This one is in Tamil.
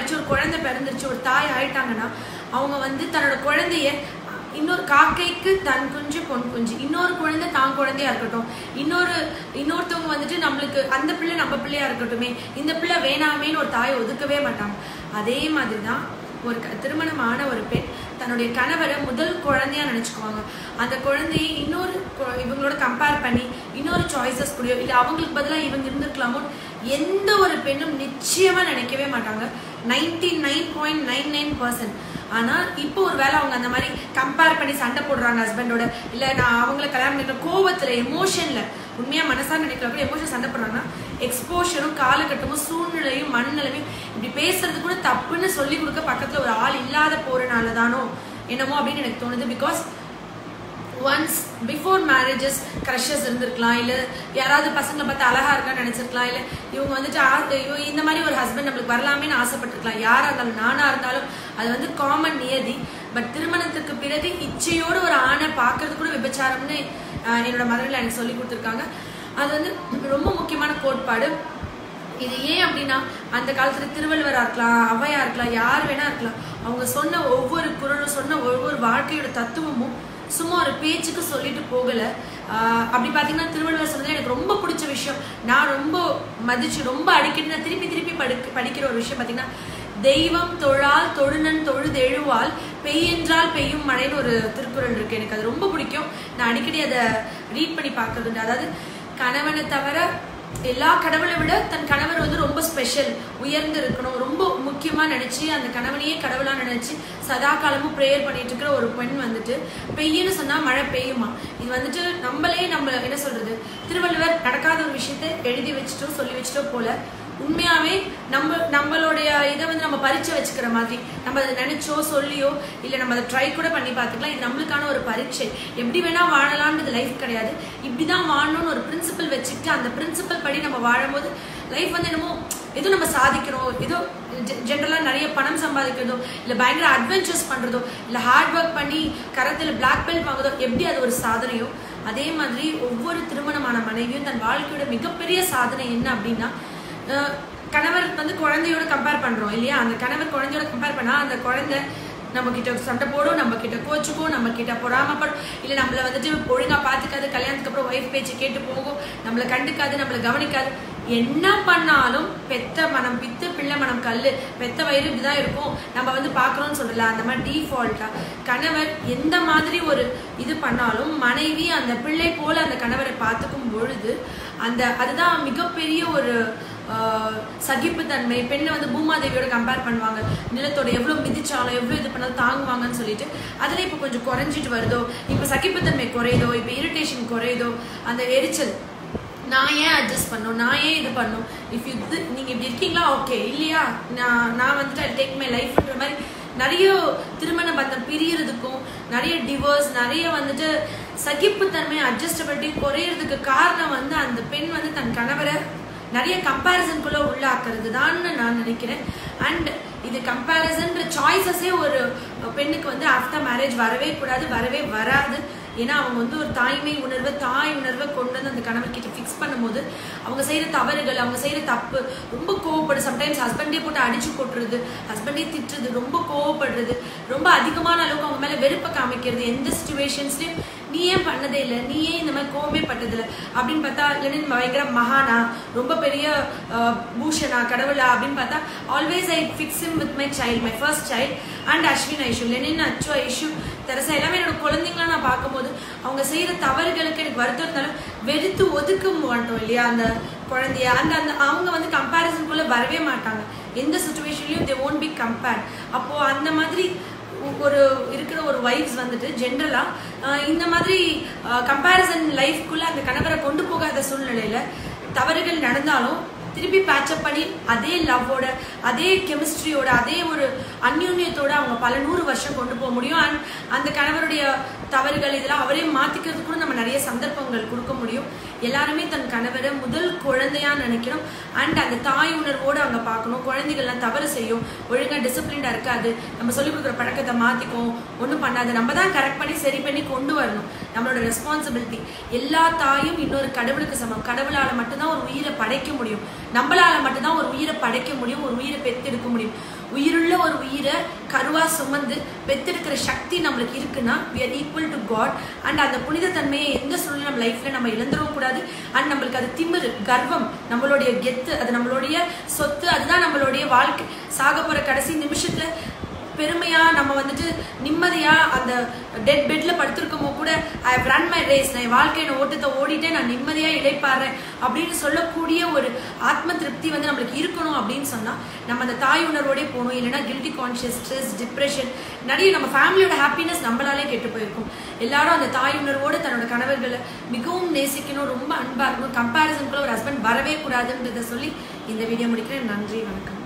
ஆயிடுச்சு ஒரு குழந்தை பிறந்துருச்சு ஒரு தாய் ஆயிட்டாங்கன்னா அவங்க வந்து தன்னோட குழந்தைய இன்னொரு காக்கைக்கு தன் குஞ்சு பொன் குஞ்சு இன்னொரு குழந்தை தான் குழந்தையா இருக்கட்டும் இன்னொரு இன்னொருத்தவங்க வந்துட்டு நம்மளுக்கு அந்த பிள்ளை நம்ம பிள்ளையா இருக்கட்டுமே இந்த பிள்ளை வேணாமேன்னு ஒரு தாயை ஒதுக்கவே மாட்டாங்க அதே மாதிரி தான் ஒரு க- திருமணமான ஒரு பெண் தன்னுடைய கணவரை முதல் குழந்தையா நினைச்சுக்குவாங்க அந்த குழந்தையை இன்னொரு கு- இவங்களோட கம்பேர் பண்ணி இன்னொரு சாய்ஸஸ் கூடயோ இல்லை அவங்களுக்கு பதிலாக இவங்க இருந்திருக்கலாமோ எந்த ஒரு பெண்ணும் நிச்சயமா நினைக்கவே மாட்டாங்க ninety nine point nine nine percent ஆனால் இப்போ ஒரு வேளை அவங்க அந்த மாதிரி கம்பேர் பண்ணி சண்டை போடுறாங்க ஹஸ்பண்டோட இல்லை நான் அவங்கள கல்யாணம் பண்ணிக்கிற கோவத்தில் எமோஷனில் உண்மையாக மனசா நினைக்கிற கூட எமோஷன் சண்டை போடுறாங்கன்னா எக்ஸ்போஷரும் காலகட்டமும் சூழ்நிலையும் மனநிலையும் இப்படி பேசுறது கூட தப்புன்னு சொல்லி கொடுக்க பக்கத்தில் ஒரு ஆள் இல்லாத போறனால தானோ என்னமோ அப்படின்னு எனக்கு தோணுது because once before marriages crushes இருந்திருக்கலாம் இல்லை யாராவது பசங்களை பார்த்து அழகா இருக்கான்னு நினைச்சிருக்கலாம் இல்லை இவங்க வந்துட்டு ஆ- ஐயோ, இந்த மாதிரி ஒரு ஹஸ்பண்ட் நம்மளுக்கு வரலாமேன்னு ஆசைப்பட்டிருக்கலாம் யாரா இருந்தாலும் நானா இருந்தாலும் அது வந்து காமன் நியதி பட் திருமணத்துக்கு பிறகு இச்சையோடு ஒரு ஆணை பார்க்கறது கூட விபச்சாரம்னு ஆஹ், என்னோட மதவில் எனக்கு சொல்லி கொடுத்துருக்காங்க அது வந்து ரொம்ப முக்கியமான கோட்பாடு இது ஏன் அப்படின்னா அந்த காலத்துல திருவள்ளுவரா இருக்கலாம் ஔவையா இருக்கலாம் யார் வேணா இருக்கலாம் அவங்க சொன்ன ஒவ்வொரு குரலும் சொன்ன ஒவ்வொரு வாழ்க்கையோட தத்துவமும் சும்மா ஒரு பேச்சுக்கு சொல்லிட்டு போகல ஆஹ் அப்படி பார்த்தீங்கன்னா திருவள்ளுவர் சொன்னது எனக்கு ரொம்ப பிடிச்ச விஷயம் நான் ரொம்ப மதிச்சு ரொம்ப அடிக்கடி நான் திருப்பி திருப்பி படி படிக்கிற ஒரு விஷயம் பார்த்தீங்கன்னா தெய்வம் தொழால் தொழுநன் தொழுது எழுவால் பெய்யென்றால் பெய்யும் மழைன்னு ஒரு திருக்குறள் இருக்கு எனக்கு அது ரொம்ப பிடிக்கும் நான் அடிக்கடி அதை ரீட் பண்ணி பார்க்கறது உண்டு அதாவது கணவனை தவிர எல்லா கடவுளை விட தன் கணவர் வந்து ரொம்ப ஸ்பெஷல் உயர்ந்து இருக்கணும் ரொம்ப முக்கியமா நினைச்சு அந்த கணவனையே கடவுளா நினைச்சு சதா காலமும் ப்ரேயர் பண்ணிட்டு இருக்கிற ஒரு பெண் வந்துட்டு பெய்யுன்னு சொன்னா மழை பெய்யுமா இது வந்துட்டு நம்மளே நம்ம என்ன சொல்றது திருவள்ளுவர் நடக்காத ஒரு விஷயத்தை எழுதி வச்சுட்டோ சொல்லி வச்சுட்டோ போல உண்மையாவே நம்ம நம்மளுடைய இதை வந்து நம்ம பரீட்சை வச்சுக்கிற மாதிரி நம்ம அதை நினைச்சோ சொல்லியோ இல்லை நம்ம அதை ட்ரை கூட பண்ணி பார்த்துக்கலாம் இது நம்மளுக்கான ஒரு பரீட்சை எப்படி வேணா வாழலாம்ன்றது லைஃப் கிடையாது இப்படிதான் வாழணும்னு ஒரு பிரின்சிபல் வச்சுக்கிட்டு அந்த பிரின்சிபல் படி நம்ம வாழும்போது லைஃப் வந்து என்னமோ ஏதோ நம்ம சாதிக்கிறோம் ஏதோ ஜென்ரலாக நிறைய பணம் சம்பாதிக்கிறதோ இல்லை பயங்கர அட்வென்ச்சர்ஸ் பண்ணுறதோ இல்லை ஹார்ட் ஒர்க் பண்ணி கரத்தில் பிளாக் பெல்ட் வாங்குறதோ எப்படி அது ஒரு சாதனையோ அதே மாதிரி ஒவ்வொரு திருமணமான மனைவியும் தன் வாழ்க்கையோட மிகப்பெரிய சாதனை என்ன அப்படின்னா அஹ் கணவர் வந்து குழந்தையோட கம்பேர் பண்றோம் இல்லையா அந்த கணவர் குழந்தையோட கம்பேர் பண்ணா அந்த குழந்தை நம்ம கிட்ட சண்டை போடும் நம்ம கிட்ட கோச்சுக்கும் நம்ம கிட்ட பொறாமப்படும் இல்ல நம்மள வந்துட்டு ஒழுங்கா பாத்துக்காது கல்யாணத்துக்கு அப்புறம் ஒய்ஃப் பேச்சு கேட்டு போகும் நம்மள கண்டுக்காது நம்மள கவனிக்காது என்ன பண்ணாலும் பெத்த மனம் பித்து பிள்ளை மனம் கல்லு பெத்த வயிறு இப்படிதான் இருக்கும் நம்ம வந்து பாக்குறோம்னு சொல்லல அந்த மாதிரி டிஃபால்ட்டா கணவர் எந்த மாதிரி ஒரு இது பண்ணாலும் மனைவி அந்த பிள்ளை போல அந்த கணவரை பார்த்துக்கும் பொழுது அந்த அதுதான் மிகப்பெரிய ஒரு ஆஹ், சகிப்புத்தன்மை பெண்ணை வந்து பூமாதேவியோட கம்பேர் பண்ணுவாங்க நிலத்தோட எவ்வளவு மிதிச்சாலும் எவ்வளவு இது பண்ணாலும் தாங்குவாங்கன்னு சொல்லிட்டு அதுல இப்ப கொஞ்சம் குறைஞ்சிட்டு வருதோ இப்ப சகிப்புத்தன்மை குறையுதோ இப்ப இரிட்டேஷன் குறையுதோ அந்த எரிச்சல் நான் ஏன் அட்ஜஸ்ட் பண்ணும் நான் ஏன் இது பண்ணும் இஃப் இது நீங்க இப்படி இருக்கீங்களா ஓகே இல்லையா நான் நான் வந்துட்டு டேக் மை லைஃப்ன்ற மாதிரி நிறைய திருமண பந்தம் பிரியறதுக்கும் நிறைய டிவோர்ஸ் நிறைய வந்துட்டு சகிப்புத்தன்மை அட்ஜஸ்டபிலிட்டி குறையறதுக்கு காரணம் வந்து அந்த பெண் வந்து தன் கணவரை நிறைய கம்பேரிசனுக்குள்ள உள்ளாக்குறது தான் நான் நினைக்கிறேன் அண்ட் இது கம்பேரிசன்ற சாய்ஸஸே ஒரு பெண்ணுக்கு வந்து ஆஃப்டர் மேரேஜ் வரவே கூடாது வரவே வராது ஏன்னா அவங்க வந்து ஒரு தாய்மை உணர்வை தாய் உணர்வை கொண்டு வந்து அந்த கணவர் கிட்ட ஃபிக்ஸ் பண்ணும்போது அவங்க செய்யற தவறுகள் அவங்க செய்யற தப்பு ரொம்ப கோவப்படு சம்டைம்ஸ் ஹஸ்பண்டே போட்டு அடிச்சு போட்டுறது ஹஸ்பண்டே திட்டுறது ரொம்ப கோவப்படுறது ரொம்ப அதிகமான அளவுக்கு அவங்க மேல வெறுப்பை காமிக்கிறது எந்த சுச்சுவேஷன்ஸ்லயும் நீ ஏன் பண்ணதே இல்லை நீ ஏன் இந்த மாதிரி கோவமே பட்டதில்லை அப்படின்னு பார்த்தா லெனின் பயங்கர மகானா ரொம்ப பெரிய அஹ், பூஷனா கடவுளா அப்படின்னு பார்த்தா always I fix him with my child my first child and Ashwin Aishu Lenin Achu Aishu Teresa எல்லாமே என்னோட குழந்தைங்களா நான் பார்க்கும்போது அவங்க செய்யற தவறுகளுக்கு எனக்கு வருத்தம் இருந்தாலும் வெறுத்து ஒதுக்க மாட்டோம் இல்லையா அந்த குழந்தைய அந்த அந்த அவங்க வந்து கம்பேரிசனுக்குள்ள வரவே மாட்டாங்க எந்த சுச்சுவேஷன்லயும் தே ஓன்ட் பி கம்பேர்ட் அப்போ அந்த மாதிரி ஒரு இருக்கிற ஒரு வைஃப்ஸ் வந்துட்டு ஜென்ரலா இந்த மாதிரி கம்பேரிசன் லைஃப்குள்ள அந்த கணவரை கொண்டு போகாத சூழ்நிலையில தவறுகள் நடந்தாலும் திருப்பி பேச்சப் பண்ணி அதே லவ்வோட அதே கெமிஸ்ட்ரியோட அதே ஒரு அந்யோன்யத்தோட அவங்க பல நூறு வருஷம் கொண்டு போக முடியும் அண்ட் அந்த கணவருடைய தவறுகள் இதெல்லாம் அவரே மாத்திக்கிறதுக்கு கூட நம்ம நிறைய சந்தர்ப்பங்கள் கொடுக்க முடியும் எல்லாருமே தன் கணவரை முதல் குழந்தையா நினைக்கணும் அண்ட் அந்த தாய் உணர்வோடு அவங்க பார்க்கணும் குழந்தைகள்லாம் தவறு செய்யும் ஒழுங்கா டிசிப்ளின்டா இருக்காது நம்ம சொல்லிக் கொடுக்குற பழக்கத்தை மாத்திக்கும் ஒன்றும் பண்ணாது நம்ம தான் கரெக்ட் பண்ணி சரி பண்ணி கொண்டு வரணும் நம்மளோட ரெஸ்பான்சிபிலிட்டி எல்லா தாயும் இன்னொரு கடவுளுக்கு சமம் கடவுளால மட்டும்தான் ஒரு உயிரை படைக்க முடியும் நம்மளால மட்டும்தான் ஒரு உயிரை படைக்க முடியும் ஒரு உயிரை பெத்தெடுக்க முடியும் உள்ள ஒரு உயிரை கருவா சுமந்து பெத்தெடுக்கிற சக்தி நம்மளுக்கு இருக்குன்னா we are equal to God and அந்த புனித தன்மையை எந்த சூழ்நிலை நம்ம லைஃப்ல நம்ம இழந்துடவும் கூடாது அண்ட் நம்மளுக்கு அது திமிரு கர்வம் நம்மளுடைய கெத்து அது நம்மளுடைய சொத்து அதுதான் நம்மளுடைய வாழ்க்கை சாக போற கடைசி நிமிஷத்துல பெருமையா நம்ம வந்துட்டு நிம்மதியா அந்த டெட் பெட்ல படுத்திருக்கமோ கூட ஐ ரன் மை ரேஸ் நான் என் வாழ்க்கையோட ஓட்டத்தை ஓடிட்டே நான் நிம்மதியா இழைப்பாடுறேன் அப்படின்னு சொல்லக்கூடிய ஒரு ஆத்ம திருப்தி வந்து நம்மளுக்கு இருக்கணும் அப்படின்னு சொன்னா நம்ம அந்த தாய் உணர்வோடே போகணும் இல்லைன்னா கில்ட்டி கான்ஷியஸ் ஸ்ட்ரெஸ் டிப்ரெஷன் நிறைய நம்ம ஃபேமிலியோட ஹாப்பினஸ் நம்மளாலே கெட்டு போயிருக்கும் எல்லாரும் அந்த தாய் உணர்வோடு தன்னோட கணவர்களை மிகவும் நேசிக்கணும் ரொம்ப அன்பா இருக்கணும் கம்பேரிசனுக்குள்ள ஒரு ஹஸ்பண்ட் வரவே கூடாதுன்றதை சொல்லி இந்த வீடியோ முடிக்கிறேன் நன்றி வணக்கம்